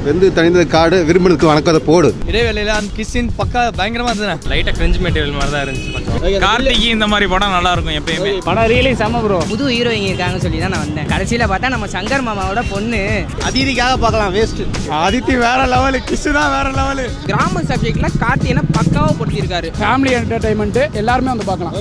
வெந்து தணிந்த காடு விரும்பினதுக்கு வணக்கத்தை போடு இடைவேளையில அந்த கிஸ்ஸின் பக்கா பயங்கரமா இருந்தது லைட்டாக கிரிஞ்ச் மெட்டீரியல் மாதிரி தான் இருந்துச்சு கொஞ்சம் கார்த்திகி இந்த மாதிரி படம் நல்லா இருக்கும் எப்பயுமே படம் ரியலி செம்ம ப்ரோ புது ஹீரோயிங்க இருக்காங்கன்னு சொல்லி தான் நான் வந்தேன் கடைசியில் பார்த்தா நம்ம சங்கர் மாமாவோட பொண்ணு அதிதிக்காக பார்க்கலாம் வேஸ்ட் ஆதித்தி வேற லெவலு கிஸ்ஸு தான் வேற லெவலு கிராம சப்ஜெக்ட்ல கார்த்தியனை பக்காவாக பொருத்தியிருக்காரு ஃபேமிலி என்டர்டைன்மெண்ட் எல்லாருமே வந்து பார்க்கலாம்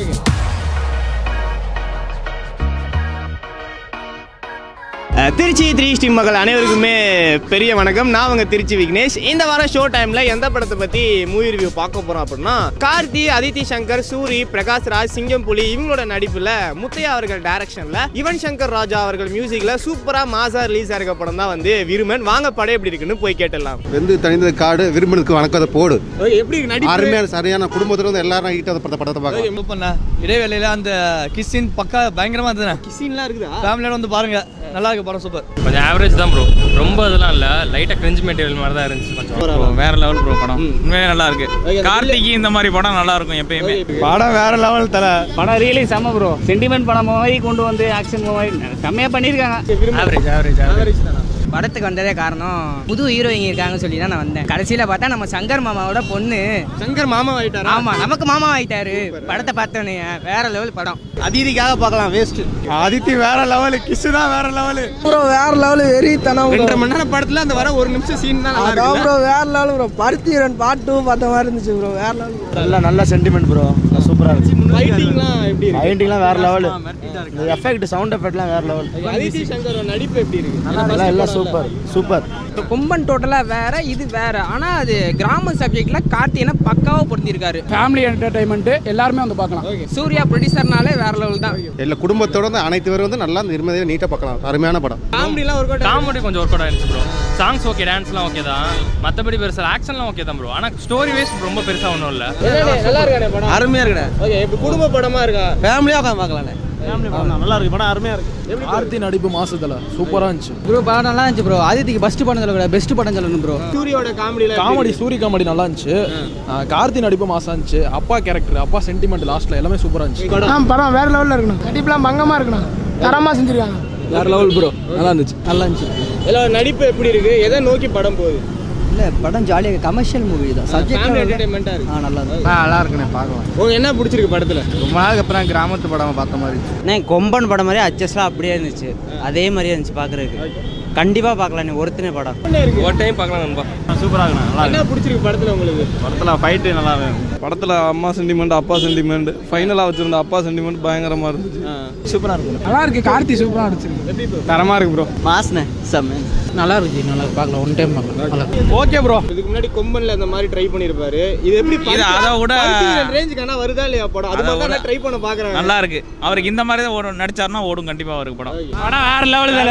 அஹ் திருச்சி த்ரீ ஸ்ட்ரீம் மக்கள் அனைவருக்குமே பெரிய வணக்கம் நான் உங்க திருச்சி விக்னேஷ் இந்த வாரம் ஷோ டைம்ல எந்த படத்தை பத்தி மூவி ரிவ்யூ பார்க்க போறோம் அப்படின்னா கார்த்தி அதித்தி சங்கர் சூரி பிரகாஷ் ராஜ் சிங்கம் புலி இவங்களோட நடிப்புல முத்தையா அவர்கள் டைரக்ஷன்ல யுவன் சங்கர் ராஜா அவர்கள் மியூசிக்ல சூப்பரா மாசா ரிலீஸ் ஆகிற படம் தான் வந்து விருமன் வாங்க படம் எப்படி இருக்குன்னு போய் கேட்டலாம் வெந்து தணிந்த காடு விரும்பினதுக்கு வணக்கத்தை போடு எப்படி நடிப்பு அருமையான சரியான குடும்பத்துல இருந்து எல்லாரும் ஈட்ட படத்தை படத்தை பார்க்கலாம் பண்ண இடைவேளையில அந்த கிஸ்ஸின் பக்கா பயங்கரமா இருந்தது சீன்லாம் இருக்குதா ஃபேமிலியோட வந்து பாருங்க நல்லா இருக்கு படம் சூப்பர் கொஞ்சம் ஆவரேஜ் தான் ப்ரோ ரொம்ப இதெல்லாம் இல்லை லைட்டாக கிரிஞ்ச் மெட்டீரியல் மாதிரி தான் இருந்துச்சு கொஞ்சம் bro, வேற லெவல் ப்ரோ படம் உண்மையிலே நல்லா இருக்கு கார்த்திகி இந்த மாதிரி படம் நல்லா இருக்கும் எப்பயுமே படம் வேற லெவல் தல படம் ரியலி செம்ம ப்ரோ சென்டிமெண்ட் படம் மாதிரி கொண்டு வந்து ஆக்ஷன் மாதிரி செம்மையாக பண்ணியிருக்காங்க ஆவரேஜ் ஆவரேஜ் ஆவரேஜ் படத்துக்கு வந்ததே காரணம் புது ஹீரோயிங்க இருக்காங்கன்னு சொல்லி தான் நான் வந்தேன் கடைசியில் பார்த்தா நம்ம சங்கர் மாமாவோட பொண்ணு சங்கர் மாமா ஆயிட்டாரா ஆமா நமக்கு மாமா ஆயிட்டாரு படத்தை பார்த்தோன்னே வேற லெவல் படம் அதிதிக்காக பார்க்கலாம் வேஸ்ட் ஆதித்தி வேற லெவலு கிஸ்ஸு தான் வேற லெவலு ப்ரோ வேற லெவல் வெறித்தனம் ரெண்டரை மணி நேரம் படத்துல அந்த வர ஒரு நிமிஷம் சீன் தான் நல்லா அதான் இருக்குல்ல? ப்ரோ வேற லெவல் ப்ரோ பருத்திரன் பார்ட் டூ பார்த்த மாதிரி இருந்துச்சு ப்ரோ வேற லெவல் நல்ல நல்ல சென்டிமெண்ட் ப்ரோ சூப்பராக இருந்துச்சு ஃபைட்டிங்லாம் எப்படி இருக்கு பெயிண்டிங்லாம் வேற லெவல் இந்த எஃபெக்ட் சவுண்ட் எஃபெக்ட்லாம் வேற லெவல் அதித்தி சங்கரோட நடிப்பு எப்படி இருக்கு எல்லாம் எல்லாம் சூப்பர் சூப்பர் இப்போ கும்பன் டோட்டலாக வேற இது வேற ஆனால் அது கிராம சப்ஜெக்ட்ல கார்த்தியனை பக்காவாக பொருத்தியிருக்காரு ஃபேமிலி என்டர்டைன்மெண்ட் எல்லாருமே வந்து பார்க்கலாம் சூர்யா ப்ரொடியூசர்னாலே வேற லெவல் தான் எல்லா குடும்பத்தோட வந்து அனைத்து பேரும் வந்து நல்லா நிம்மதியாக நீட்டாக பார்க்கலாம் அருமையான படம் காமெடிலாம் ஒரு கூட காமெடி கொஞ்சம் ஒர்க் அவுட் ஆயிருந்துச்சு ப்ரோ சாங்ஸ் ஓகே டான்ஸ்லாம் ஓகே தான் மற்றபடி பெருசாக ஆக்ஷன்லாம் ஓகே தான் ப்ரோ ஆனால் ஸ்டோரி வைஸ் ரொம்ப பெருசாக ஒன்றும் இல்லை நல்லா இருக்கானே படம் அருமையா இருக்குடா ஓகே இப்போ குடும்ப படமா இருக்கா ஃபேமிலியா உட்காந்து பார்க்கலாம்ண்ணே நல்லா இருக்கு படம் அருமையாக இருக்கு ஆர்த்தி நடிப்பு மாசத்துல சூப்பராக இருந்துச்சு ப்ரோ படம் நல்லா இருந்துச்சு ப்ரோ ஆதித்திக்கு ஃபஸ்ட் படம் சொல்லக்கூடாது பெஸ்ட் படம் சொல்லணும் ப்ரோ சூரியோட காமெடியில காமெடி சூரி காமெடி நல்லா இருந்துச்சு கார்த்தி நடிப்பு மாசம் இருந்துச்சு அப்பா கேரக்டர் அப்பா சென்டிமெண்ட் லாஸ்ட்ல எல்லாமே சூப்பராக இருந்துச்சு ஆ படம் வேற லெவல்ல இருக்கணும் கண்டிப்பாக பங்கமா இருக்கணும் தரமா செஞ்சிருக்காங்க வேற லெவல் ப்ரோ நல்லா இருந்துச்சு நல்லா இருந்துச்சு எல்லாம் நடிப்பு எப்படி இருக்கு எதை நோக்கி படம் போகுது இல்லை படம் ஜாலியாக கமர்ஷியல் மூவி தான் ஃபேமிலி என்டர்டைன்மெண்ட்டாக இருக்கு ஆ நல்லா இருக்கு நல்லா இருக்குண்ணே பார்க்கலாம் உங்களுக்கு என்ன பிடிச்சிருக்கு படத்துல ரொம்ப நாளுக்கு அப்புறம் கிராமத்து படம் பார்த்த மாதிரி இருந்துச்சு அண்ணே கொம்பன் படம் மாதிரி அட்ஜஸ்ட்லாம் அப்படியே இருந்துச்சு அதே மாதிரியே இருந்துச்சு பார்க்குறதுக்கு கண்டிப்பாக பார்க்கலாம் நீ ஒருத்தனே படம் என்ன இருக்கு ஒரு டைம் பார்க்கலாம் நண்பா சூப்பராக இருக்குண்ணா நல்லா என்ன பிடிச்சிருக்கு படத்துல உங்களுக்கு படத்தில் ஃபைட்டு நல்லா வேணும் படத்தில் அம்மா சென்டிமெண்ட் அப்பா சென்டிமெண்ட் ஃபைனலாக வச்சிருந்த அப்பா சென்டிமெண்ட் பயங்கரமாக இருந்துச்சு சூப்பராக இருக்கு நல்லா இருக்கு கார்த்தி சூப்பரா நடிச்சிருக்கு தரமாக இருக்கு ப்ரோ மாஸ்ண்ணே செம்ம நல்லா இருக்கு நல்லா பார்க்கலாம் ஒன் டைம் பார்க்கலாம் நல்லா ஓகே ப்ரோ இதுக்கு முன்னாடி கொம்பன்ல இந்த மாதிரி ட்ரை பண்ணிருப்பாரு இது எப்படி இது அதை விட ரேஞ்சுக்கு ஆனா வருதா இல்லையா படம் அது அதை மாதிரி விட தான் ட்ரை பண்ண பாக்குறாங்க நல்லா இருக்கு அவருக்கு இந்த மாதிரி தான் ஓடும் நடிச்சாருன்னா ஓடும் கண்டிப்பாக அவருக்கு படம் படம் வேற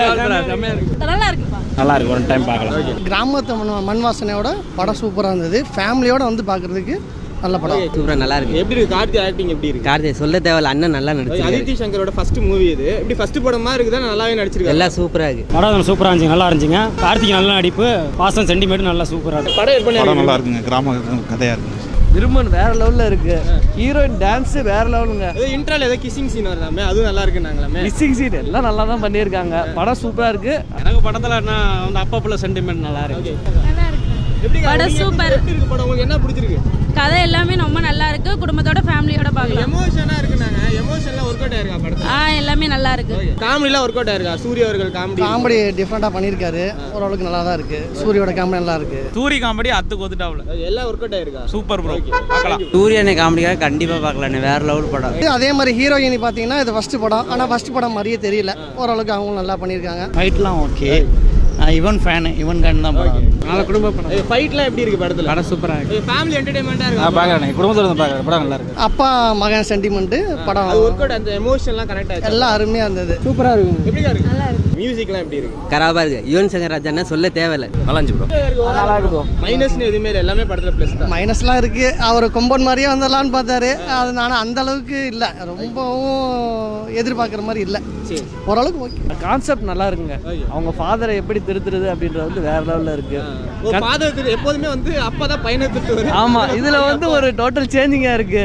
லெவலில் நல்லா இருக்குப்பா நல்லா இருக்கு ஒன் டைம் பார்க்கலாம் கிராமத்து மண் மண் வாசனையோட படம் சூப்பராக இருந்தது ஃபேமிலியோட வந்து பார்க்கறதுக்கு நல்ல படம் சூப்பராக நல்லா இருக்கு எப்படி இருக்கு கார்த்தி ஆக்டிங் எப்படி இருக்கு கார்த்தி சொல்ல தேவையில்ல அண்ணன் நல்லா நடிச்சிருக்காரு அதித்தி சங்கரோட ஃபர்ஸ்ட் மூவி இது இப்படி ஃபர்ஸ்ட் படமா இருக்குதா நல்லாவே நடிச்சிருக்காரு எல்லாம் சூப்பராக இருக்கு படம் சூப்பராக இருந்துச்சு நல்லா இருந்துச்சுங்க கார்த்திக் நல்ல நடிப்பு பாசம் சென்டிமெண்ட் நல்லா சூப்பராக இருக்கு படம் எப்படி படம் நல்லா இருக்குங்க கிராம கதையாக இருக்குங்க விரும்பன் வேற லெவல்ல இருக்கு ஹீரோயின் டான்ஸ் வேற லெவலுங்க ஏதோ இன்ட்ரால ஏதோ கிசிங் சீன் வருதாமே அதுவும் நல்லா இருக்குன்னாங்களாமே மிஸ்ஸிங் சீன் எல்லாம் நல்லா தான் பண்ணியிருக்காங்க படம் சூப்பரா இருக்கு எனக்கு படத்தில் என்ன வந்து அப்பா பிள்ளை சென்டிமெண்ட் நல்லா இருக்கு நல்லா இருக்கு எப்படி படம் நீங்க super. எப்படி இருக்கு படம் உங்களுக்கு என்ன பிடிச்சிருக்கு கதை எல்லாமே ரொம்ப நல்லா இருக்கு குடும்பத்தோட ஃபேமிலியோட பார்க்கலாம் எமோஷனா இருக்குனாங்க எமோஷன்லாம் ஒர்க் அவுட் ஆயிருக்கா படத்துல ஆ எல்லாமே நல்லா இருக்கு காமெடிலாம் ஒர்க் அவுட் ஆயிருக்கா சூர்யா அவர்கள் காமெடி காமெடி டிஃப்ரெண்டாக பண்ணியிருக்காரு ஓரளவுக்கு நல்லா தான் இருக்கு சூரியோட காமெடி நல்லா இருக்கு சூரி காமெடி அத்துக்கு ஒத்துட்டாப்ல எல்லாம் ஒர்க் அவுட் ஆயிருக்கா சூப்பர் ப்ரோ பார்க்கலாம் சூரியனை காமெடிக்காக கண்டிப்பாக பார்க்கலாம் வேற லெவல் படம் இது அதே மாதிரி ஹீரோயினி பார்த்தீங்கன்னா இது ஃபர்ஸ்ட் படம் ஆனால் ஃபர்ஸ்ட் படம் மாதிரியே தெரியல ஓரளவுக்கு அவங்களும் நல்லா பண்ணியிருக்காங்க ஃபைட்லாம் ஓகே இவன் ஃபேனு இவன் கன் தான் படம் நல்ல குடும்ப படம் ஃபைட்லாம் எப்படி இருக்கு படத்துல படம் சூப்பராக இருக்கு ஃபேமிலி என்டர்டைன்மெண்டா இருக்கா பார்க்குறேன் குடும்பத்தோட வந்து பார்க்குறேன் படம் நல்லா இருக்கு அப்பா மகன் சென்டிமெண்ட் படம் அது ஒர்க் அவுட் அந்த எமோஷன்லாம் கனெக்ட் ஆயிடுச்சு எல்லாம் அருமையாக இருந்தது சூப்பராக இருக்கும் எப்படி இருக்கு மியூசிக்லாம் எப்படி இருக்கு கராபா இருக்கு யுவன் சங்கர் ராஜா சொல்ல தேவையில்ல நல்லா இருந்துச்சு ப்ரோ நல்லா இருக்கும் மைனஸ்னு எதுவுமே இல்லை எல்லாமே படத்துல ப்ளஸ் தான் மைனஸ்லாம் இருக்கு அவர் கொம்பன் மாதிரியே வந்துடலான்னு பார்த்தாரு அது ஆனால் அந்த அளவுக்கு இல்லை ரொம்பவும் எதிர்பார்க்குற மாதிரி இல்லை சரி ஓரளவுக்கு ஓகே கான்செப்ட் நல்லா இருக்குங்க அவங்க ஃபாதரை எப்படி திருத்துறது அப்படின்றது வந்து வேற லெவலில் இருக்கு ஒரு ஃபாதர் எப்போதுமே வந்து அப்பா தான் பையனை திட்டு வரும் ஆமா இதுல வந்து ஒரு டோட்டல் சேஞ்சிங்கா இருக்கு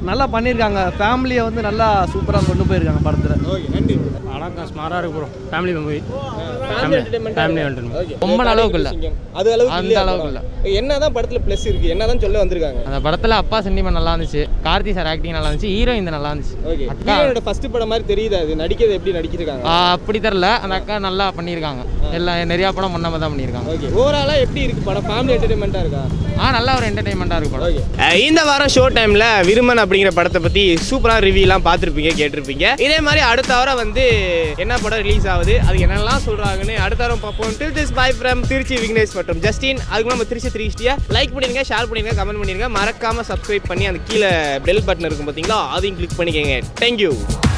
நல்லா பண்ணியிருக்காங்க ஃபேமிலியை வந்து நல்லா சூப்பராக கொண்டு போயிருக்காங்க படத்தில் ஓகே நன்றி படம் ஸ்மாராக இருக்கு bro family movie family entertainment family entertainment. Okay ரொம்ப அளவுக்கு இல்ல. அது அளவுக்கு அந்த இல்லையா அளவுக்கு படம்? என்னதான் படத்துல ப்ளஸ் இருக்கு என்னதான் சொல்ல வந்திருக்காங்க அந்த படத்தில் அப்பா சென்டிமெண்ட் நல்லா இருந்துச்சு கார்த்தி சார் ஆக்டிங் நல்லா இருந்துச்சு ஹீரோயின் நல்லா இருந்துச்சு ஓகே அக்கா ஹீரோனோட ஃபர்ஸ்ட் படம் மாதிரி தெரியுது அது நடிக்கிறது எப்படி நடிச்சிருக்காங்க ஆ, அப்படி தெரில அந்த அக்கா நல்லா பண்ணியிருக்காங்க எல்லாம் நிறையா படம் பண்ணாம தான் பண்ணியிருக்காங்க ஓகே ஓவராலா எப்படி இருக்கு படம் ஃபேமிலி என்டர்டைன்மெண்ட்டா இருக்கா ஆ நல்ல ஒரு என்டர்டைன்மெண்ட்டாக இருக்கு படம் ஓகே இந்த வாரம் ஷோ டைம்ல விருமன் அப்படிங்கிற படத்தை பத்தி சூப்பரா ரிவ்யூலாம் பார்த்துருப்பீங்க கேட்டிருப்பீங்க இதே மாதிரி அடுத்த வாரம் வந்து என்ன படம் ரிலீஸ் ஆகுது அது என்னெல்லாம் சொல்றாங்கன்னு அடுத்த வாரம் பார்ப்போம் till this bye from Trichy Vignesh மற்றும் ஜஸ்டின் அதுக்கு நம்ம திருச்சி த்ரீ ஸ்டியா லைக் பண்ணிருங்க ஷேர் பண்ணிருங்க கமெண்ட் பண்ணிருங்க மறக்காம சப்ஸ்கிரைப் பண்ணி அந்த கீழே பெல் பட்டன் இருக்கும் பாத்தீங்களா அதையும் கிளிக் பண்ணிக்கங்க தேங்க்யூ